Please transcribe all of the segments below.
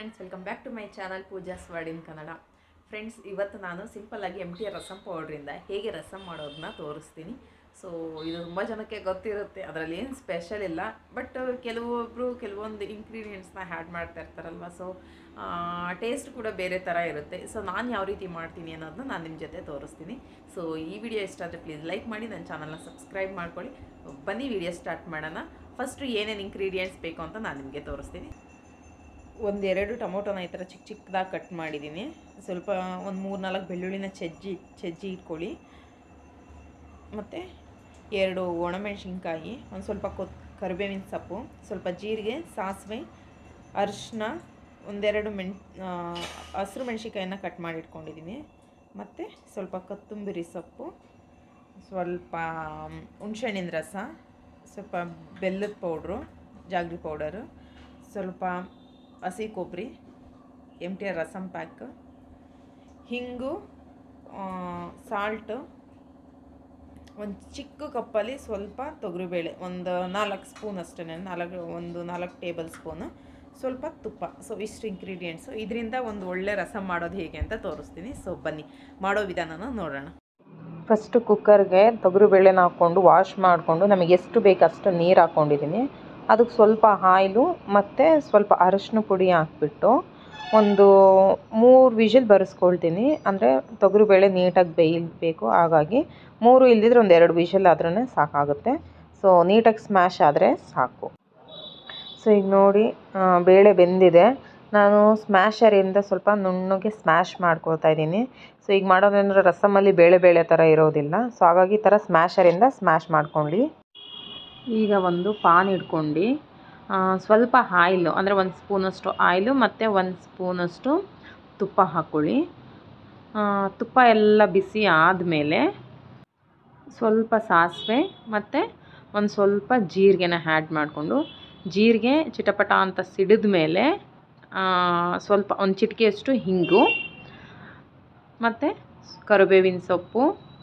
friends welcome back to my channel Pooja world in Kannada friends ಇವತ್ತು ನಾನು ಸಿಂಪಲ್ಲಾಗಿ ಎಮ್ ಟಿ ರಸಮ್ ಪೌಡ್ರಿಂದ ಹೇಗೆ ರಸಮ್ ಮಾಡೋದನ್ನ ತೋರಿಸ್ತೀನಿ ಸೊ ಇದು ತುಂಬ ಜನಕ್ಕೆ ಗೊತ್ತಿರುತ್ತೆ ಅದರಲ್ಲಿ ಏನು ಸ್ಪೆಷಲ್ ಇಲ್ಲ ಬಟ್ ಕೆಲವೊಬ್ಬರು ಕೆಲವೊಂದು ಇಂಗ್ರೀಡಿಯೆಂಟ್ಸ್ನ ಹ್ಯಾಡ್ ಮಾಡ್ತಾ ಇರ್ತಾರಲ್ವ ಸೊ ಟೇಸ್ಟ್ ಕೂಡ ಬೇರೆ ಥರ ಇರುತ್ತೆ ಸೊ ನಾನು ಯಾವ ರೀತಿ ಮಾಡ್ತೀನಿ ಅನ್ನೋದನ್ನ ನಾನು ನಿಮ್ಮ ಜೊತೆ ತೋರಿಸ್ತೀನಿ ಸೊ ಈ ವಿಡಿಯೋ ಇಷ್ಟ ಆದರೆ ಪ್ಲೀಸ್ ಲೈಕ್ ಮಾಡಿ ನನ್ನ ಚಾನಲ್ನ ಸಬ್ಸ್ಕ್ರೈಬ್ ಮಾಡ್ಕೊಳ್ಳಿ ಬನ್ನಿ ವಿಡಿಯೋ ಸ್ಟಾರ್ಟ್ ಮಾಡೋಣ ಫಸ್ಟು ಏನೇನು ಇಂಗ್ರೀಡಿಯೆಂಟ್ಸ್ ಬೇಕು ಅಂತ ನಾನು ನಿಮಗೆ ತೋರಿಸ್ತೀನಿ ಒಂದೆರಡು ಟೊಮೊಟೊನ ಈ ಥರ ಚಿಕ್ಕ ಚಿಕ್ಕದಾಗಿ ಕಟ್ ಮಾಡಿದ್ದೀನಿ ಸ್ವಲ್ಪ ಒಂದು ಮೂರು ನಾಲ್ಕು ಬೆಳ್ಳುಳ್ಳಿನ ಚೆಜ್ಜಿ ಚೆಜ್ಜಿ ಇಟ್ಕೊಳ್ಳಿ ಮತ್ತು ಎರಡು ಒಣಮೆಣಸಿನ್ಕಾಯಿ ಒಂದು ಸ್ವಲ್ಪ ಕೊತ್ ಕರಿಬೇವಿನ ಸೊಪ್ಪು ಸ್ವಲ್ಪ ಜೀರಿಗೆ ಸಾಸಿವೆ ಅರಿಶಿನ ಒಂದೆರಡು ಮೆಣ್ ಹಸಿರು ಮೆಣಸಿನ್ಕಾಯಿನ ಕಟ್ ಮಾಡಿ ಇಟ್ಕೊಂಡಿದ್ದೀನಿ ಮತ್ತು ಸ್ವಲ್ಪ ಕೊತ್ತಂಬರಿ ಸೊಪ್ಪು ಸ್ವಲ್ಪ ಹುಣ್ಸೆಹಣ್ಣಿನ ರಸ ಸ್ವಲ್ಪ ಬೆಲ್ಲದ ಪೌಡ್ರು ಜಾಗ್ರಿ ಪೌಡರು ಸ್ವಲ್ಪ ಹಸಿ ಕೊಬ್ಬರಿ M T R rasam pack ಹಿಂಗು ಸಾಲ್ಟು ಒಂದು ಚಿಕ್ಕ ಕಪ್ಪಲ್ಲಿ ಸ್ವಲ್ಪ ತೊಗರಿಬೇಳೆ ಒಂದು ನಾಲ್ಕು ಸ್ಪೂನ್ ಅಷ್ಟೇ ನಾಲ್ಕು ಒಂದು ನಾಲ್ಕು ಟೇಬಲ್ ಸ್ಪೂನು ಸ್ವಲ್ಪ ತುಪ್ಪ ಸೊ ಇಷ್ಟು ಇಂಗ್ರೀಡಿಯೆಂಟ್ಸು ಇದರಿಂದ ಒಂದು ಒಳ್ಳೆ ರಸಮ್ ಮಾಡೋದು ಹೇಗೆ ಅಂತ ತೋರಿಸ್ತೀನಿ ಸೊ ಬನ್ನಿ ಮಾಡೋ ವಿಧಾನನ ನೋಡೋಣ ಫಸ್ಟು ಕುಕ್ಕರ್ಗೆ ತೊಗರಿಬೇಳೆನ ಹಾಕ್ಕೊಂಡು ವಾಶ್ ಮಾಡಿಕೊಂಡು ನಮಗೆ ಎಷ್ಟು ಬೇಕು ಅಷ್ಟು ನೀರು ಹಾಕ್ಕೊಂಡಿದ್ದೀನಿ ಅದಕ್ಕೆ ಸ್ವಲ್ಪ ಆಯಿಲು ಮತ್ತು ಸ್ವಲ್ಪ ಅರಶಿನ ಪುಡಿ ಹಾಕ್ಬಿಟ್ಟು ಒಂದು ಮೂರು ವಿಷಲ್ ಬರೆಸ್ಕೊಳ್ತೀನಿ ಅಂದರೆ ತೊಗರಿಬೇಳೆ ನೀಟಾಗಿ ಬೇಯಬೇಕು ಹಾಗಾಗಿ ಮೂರು ಇಲ್ದಿದ್ರೆ ಒಂದು ಎರಡು ವಿಷಲ್ ಆದ್ರೂ ಸಾಕಾಗುತ್ತೆ ಸೊ ನೀಟಾಗಿ ಸ್ಮ್ಯಾಶ್ ಆದರೆ ಸಾಕು ಸೊ ಈಗ ನೋಡಿ ಬೇಳೆ ಬೆಂದಿದೆ ನಾನು ಸ್ಮ್ಯಾಶರಿಂದ ಸ್ವಲ್ಪ ನುಣ್ಣಗೆ ಸ್ಮ್ಯಾಶ್ ಮಾಡ್ಕೊಳ್ತಾ ಇದ್ದೀನಿ ಸೊ ಈಗ ಮಾಡೋದಂದ್ರೆ ರಸಮಲ್ಲಿ ಬೇಳೆ ಬೇಳೆ ಥರ ಇರೋದಿಲ್ಲ ಸೊ ಹಾಗಾಗಿ ಈ ಥರ ಸ್ಮ್ಯಾಶರಿಂದ ಸ್ಮ್ಯಾಶ್ ಮಾಡ್ಕೊಳ್ಳಿ ಈಗ ಒಂದು ಪಾನ್ ಇಟ್ಕೊಂಡು ಸ್ವಲ್ಪ ಆಯಿಲು ಅಂದರೆ ಒಂದು ಸ್ಪೂನಷ್ಟು ಆಯಿಲು ಮತ್ತು ಒಂದು ಸ್ಪೂನಷ್ಟು ತುಪ್ಪ ಹಾಕ್ಕೊಳ್ಳಿ ತುಪ್ಪ ಎಲ್ಲ ಬಿಸಿ ಆದಮೇಲೆ ಸ್ವಲ್ಪ ಸಾಸಿವೆ ಮತ್ತು ಒಂದು ಸ್ವಲ್ಪ ಜೀರಿಗೆನ ಆ್ಯಡ್ ಮಾಡಿಕೊಂಡು ಜೀರಿಗೆ ಚಿಟಪಟ ಅಂತ ಸಿಡಿದ ಮೇಲೆ ಸ್ವಲ್ಪ ಒಂದು ಚಿಟಿಕೆಯಷ್ಟು ಹಿಂಗು ಮತ್ತು ಕರಿಬೇವಿನ ಸೊಪ್ಪು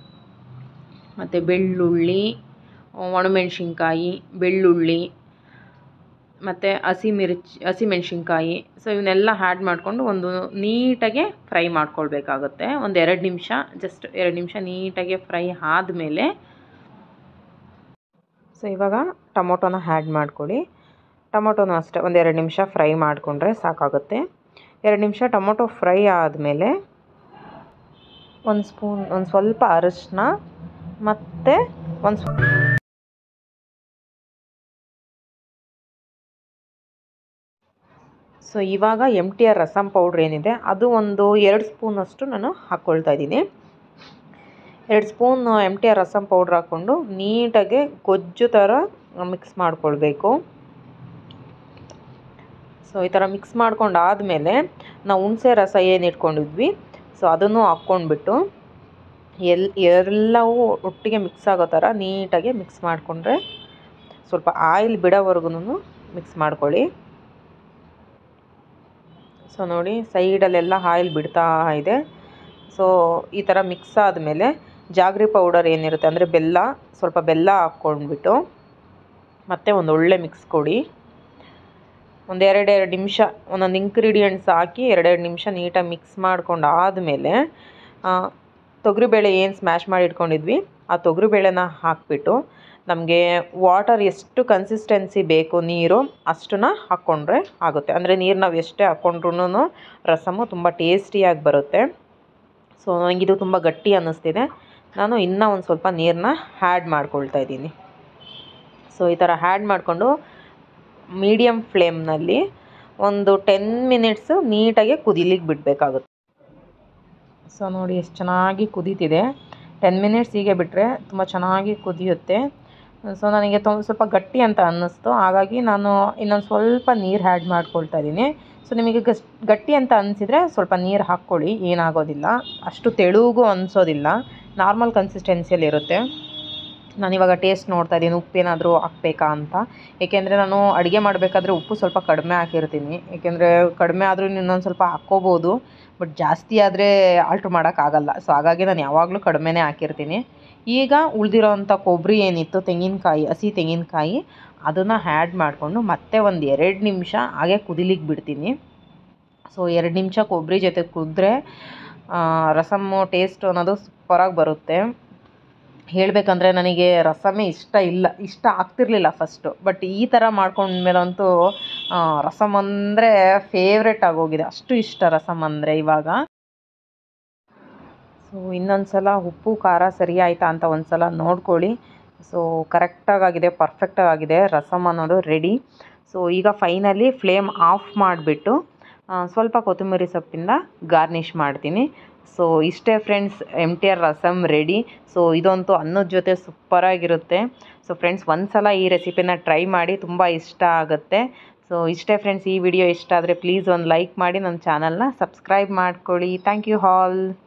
ಮತ್ತು ಬೆಳ್ಳುಳ್ಳಿ ಒಣಮೆಣ್ಸಿನ್ಕಾಯಿ ಬೆಳ್ಳುಳ್ಳಿ ಮತ್ತು ಹಸಿ ಮಿರ್ಚಿ ಹಸಿಮೆಣ್ಸಿನ್ಕಾಯಿ ಸೊ ಇವನ್ನೆಲ್ಲ ಆ್ಯಡ್ ಮಾಡಿಕೊಂಡು ಒಂದು ನೀಟಾಗೆ ಫ್ರೈ ಮಾಡ್ಕೊಳ್ಬೇಕಾಗುತ್ತೆ ಒಂದು ಎರಡು ನಿಮಿಷ ಜಸ್ಟ್ ಎರಡು ನಿಮಿಷ ನೀಟಾಗೆ ಫ್ರೈ ಆದಮೇಲೆ ಸೊ ಇವಾಗ ಟೊಮೊಟೊನ ಆ್ಯಡ್ ಮಾಡ್ಕೊಳ್ಳಿ ಟೊಮೊಟೊನ ಅಷ್ಟೇ ಒಂದು ಎರಡು ನಿಮಿಷ ಫ್ರೈ ಮಾಡಿಕೊಂಡ್ರೆ ಸಾಕಾಗುತ್ತೆ ಎರಡು ನಿಮಿಷ ಟೊಮೊಟೊ ಫ್ರೈ ಆದಮೇಲೆ ಒಂದು ಸ್ಪೂನ್ ಒಂದು ಸ್ವಲ್ಪ ಅರಶಿನ ಮತ್ತು ಒಂದು ಸ್ಪೂ ಸೊ ಇವಾಗ M T R rasam powder ಏನಿದೆ ಅದು ಒಂದು ಎರಡು ಸ್ಪೂನಷ್ಟು ನಾನು ಹಾಕ್ಕೊಳ್ತಾ ಇದ್ದೀನಿ ಎರಡು spoon M T R rasam powder ಹಾಕ್ಕೊಂಡು ನೀಟಾಗಿ ಗೊಜ್ಜು ಥರ ಮಿಕ್ಸ್ ಮಾಡ್ಕೊಳ್ಬೇಕು ಸೊ ಈ ಥರ ಮಿಕ್ಸ್ ಮಾಡ್ಕೊಂಡು ಆದಮೇಲೆ ನಾವು ಹುಣಸೆ ರಸ ಏನು ಇಟ್ಕೊಂಡಿದ್ವಿ ಸೊ ಅದನ್ನು ಹಾಕ್ಕೊಂಡ್ಬಿಟ್ಟು ಎಲ್ ಎಲ್ಲವೂ ಒಟ್ಟಿಗೆ ಮಿಕ್ಸ್ ಆಗೋ ಥರ ನೀಟಾಗಿ ಮಿಕ್ಸ್ ಮಾಡಿಕೊಂಡ್ರೆ ಸ್ವಲ್ಪ ಆಯಿಲ್ ಬಿಡೋವರೆಗೂ ಮಿಕ್ಸ್ ಮಾಡ್ಕೊಳ್ಳಿ ಸೊ ನೋಡಿ ಸೈಡಲ್ಲೆಲ್ಲ ಆಯಿಲ್ ಬಿಡ್ತಾ ಇದೆ ಸೊ ಈ ಥರ ಮಿಕ್ಸ್ ಆದಮೇಲೆ ಜಾಗ್ರಿ ಪೌಡರ್ ಏನಿರುತ್ತೆ ಅಂದರೆ ಬೆಲ್ಲ ಸ್ವಲ್ಪ ಬೆಲ್ಲ ಹಾಕ್ಕೊಂಡ್ಬಿಟ್ಟು ಮತ್ತೆ ಒಂದು ಒಳ್ಳೆ ಮಿಕ್ಸ್ ಕೊಡಿ ಒಂದು ಎರಡೆರಡು ನಿಮಿಷ ಒಂದೊಂದು ಇಂಗ್ರೀಡಿಯೆಂಟ್ಸ್ ಹಾಕಿ ಎರಡೆರಡು ನಿಮಿಷ ನೀಟಾಗಿ ಮಿಕ್ಸ್ ಮಾಡ್ಕೊಂಡು ಆದಮೇಲೆ ತೊಗರಿಬೇಳೆ ಏನು ಸ್ಮ್ಯಾಶ್ ಮಾಡಿ ಇಟ್ಕೊಂಡಿದ್ವಿ ಆ ತೊಗರಿಬೇಳೆನ ಹಾಕ್ಬಿಟ್ಟು ನಮಗೆ ವಾಟರ್ ಎಷ್ಟು ಕನ್ಸಿಸ್ಟೆನ್ಸಿ ಬೇಕು ನೀರು ಅಷ್ಟನ್ನ ಹಾಕ್ಕೊಂಡ್ರೆ ಆಗುತ್ತೆ ಅಂದರೆ ನೀರು ನಾವು ಎಷ್ಟೇ ಹಾಕ್ಕೊಂಡ್ರೂ ರಸಮು ತುಂಬ ಟೇಸ್ಟಿಯಾಗಿ ಬರುತ್ತೆ ಸೊ ನನಗಿದು ತುಂಬ ಗಟ್ಟಿ ಅನ್ನಿಸ್ತಿದೆ ನಾನು ಇನ್ನೂ ಒಂದು ಸ್ವಲ್ಪ ನೀರನ್ನ ಹ್ಯಾಡ್ ಮಾಡ್ಕೊಳ್ತಾ ಇದ್ದೀನಿ ಸೊ ಈ ಥರ ಹ್ಯಾಡ್ ಮಾಡಿಕೊಂಡು ಮೀಡಿಯಮ್ ಫ್ಲೇಮ್ನಲ್ಲಿ ಒಂದು ಟೆನ್ ಮಿನಿಟ್ಸು ನೀಟಾಗಿ ಕುದಿಲಿಕ್ಕೆ ಬಿಡಬೇಕಾಗುತ್ತೆ ಸೊ ನೋಡಿ ಎಷ್ಟು ಚೆನ್ನಾಗಿ ಕುದೀತಿದೆ ಟೆನ್ ಮಿನಿಟ್ಸ್ ಹೀಗೆ ಬಿಟ್ಟರೆ ತುಂಬ ಚೆನ್ನಾಗಿ ಕುದಿಯುತ್ತೆ ಸೊ ನನಗೆ ತುಂಬ ಸ್ವಲ್ಪ ಗಟ್ಟಿ ಅಂತ ಅನ್ನಿಸ್ತು ಹಾಗಾಗಿ ನಾನು ಇನ್ನೊಂದು ಸ್ವಲ್ಪ ನೀರು ಆ್ಯಡ್ ಮಾಡ್ಕೊಳ್ತಾ ಇದ್ದೀನಿ ಸೊ ನಿಮಗೆ ಗಸ್ ಗಟ್ಟಿ ಅಂತ ಅನಿಸಿದರೆ ಸ್ವಲ್ಪ ನೀರು ಹಾಕ್ಕೊಳ್ಳಿ ಏನಾಗೋದಿಲ್ಲ ಅಷ್ಟು ತೆಳುಗೂ ಅನಿಸೋದಿಲ್ಲ ನಾರ್ಮಲ್ ಕನ್ಸಿಸ್ಟೆನ್ಸಿಯಲ್ಲಿ ಇರುತ್ತೆ ನಾನಿವಾಗ ಟೇಸ್ಟ್ ನೋಡ್ತಾ ಇದ್ದೀನಿ ಉಪ್ಪೇನಾದರೂ ಹಾಕ್ಬೇಕಾ ಅಂತ ಏಕೆಂದರೆ ನಾನು ಅಡುಗೆ ಮಾಡಬೇಕಾದ್ರೆ ಉಪ್ಪು ಸ್ವಲ್ಪ ಕಡಿಮೆ ಹಾಕಿರ್ತೀನಿ ಏಕೆಂದರೆ ಕಡಿಮೆ ಆದರೂ ಇನ್ನೊಂದು ಸ್ವಲ್ಪ ಹಾಕ್ಕೋಬೋದು ಬಟ್ ಜಾಸ್ತಿ ಆದರೆ ಆಲ್ಟ್ರ್ ಮಾಡೋಕ್ಕಾಗಲ್ಲ ಸೊ ಹಾಗಾಗಿ ನಾನು ಯಾವಾಗಲೂ ಕಡಿಮೆನೇ ಹಾಕಿರ್ತೀನಿ ಈಗ ಉಳಿದಿರೋವಂಥ ಕೊಬ್ಬರಿ ಏನಿತ್ತು ತೆಂಗಿನಕಾಯಿ ಹಸಿ ತೆಂಗಿನಕಾಯಿ ಅದನ್ನು ಆ್ಯಡ್ ಮಾಡಿಕೊಂಡು ಮತ್ತೆ ಒಂದು ಎರಡು ನಿಮಿಷ ಹಾಗೆ ಕುದಿಲಿಕ್ಕೆ ಬಿಡ್ತೀನಿ ಸೊ ಎರಡು ನಿಮಿಷ ಕೊಬ್ಬರಿ ಜೊತೆ ಕುದ್ರೆ ರಸಮ್ಮು ಟೇಸ್ಟ್ ಅನ್ನೋದು ಸೂಪರಾಗಿ ಬರುತ್ತೆ ಹೇಳಬೇಕಂದ್ರೆ ನನಗೆ ರಸಮೇ ಇಷ್ಟ ಇಲ್ಲ ಇಷ್ಟ ಆಗ್ತಿರ್ಲಿಲ್ಲ ಫಸ್ಟು ಬಟ್ ಈ ಥರ ಮಾಡ್ಕೊಂಡ್ಮೇಲಂತೂ ರಸಮ್ ಅಂದರೆ ಫೇವ್ರೆಟ್ ಆಗೋಗಿದೆ ಅಷ್ಟು ಇಷ್ಟ ರಸಮ್ ಅಂದರೆ ಇವಾಗ ಸೊ ಇನ್ನೊಂದು ಸಲ ಉಪ್ಪು ಖಾರ ಸರಿ ಆಯಿತಾ ಅಂತ ಒಂದು ಸಲ ನೋಡ್ಕೊಳ್ಳಿ ಸೊ ಕರೆಕ್ಟಾಗಿದೆ ಪರ್ಫೆಕ್ಟಾಗಿದೆ ರಸಮ್ ಅನ್ನೋದು ರೆಡಿ ಸೊ ಈಗ ಫೈನಲಿ ಫ್ಲೇಮ್ ಆಫ್ ಮಾಡಿಬಿಟ್ಟು ಸ್ವಲ್ಪ ಕೊತ್ತಂಬರಿ ಸೊಪ್ಪಿಂದ ಗಾರ್ನಿಷ್ ಮಾಡ್ತೀನಿ ಸೊ ಇಷ್ಟೇ friends M T R rasam ready so ಇದಂತೂ ಅನ್ನದ ಜೊತೆ ಸೂಪರಾಗಿರುತ್ತೆ ಸೊ ಫ್ರೆಂಡ್ಸ್ ಒಂದು ಸಲ ಈ ರೆಸಿಪಿನ ಟ್ರೈ ಮಾಡಿ ತುಂಬ ಇಷ್ಟ ಆಗುತ್ತೆ ಸೊ ಇಷ್ಟೇ ಫ್ರೆಂಡ್ಸ್ ಈ ವಿಡಿಯೋ ಇಷ್ಟ ಆದರೆ ಪ್ಲೀಸ್ ಒಂದು ಲೈಕ್ ಮಾಡಿ ನನ್ನ ಚಾನಲ್ನ ಸಬ್ಸ್ಕ್ರೈಬ್ ಮಾಡ್ಕೊಳ್ಳಿ ಥ್ಯಾಂಕ್ ಯು ಹಾಲ್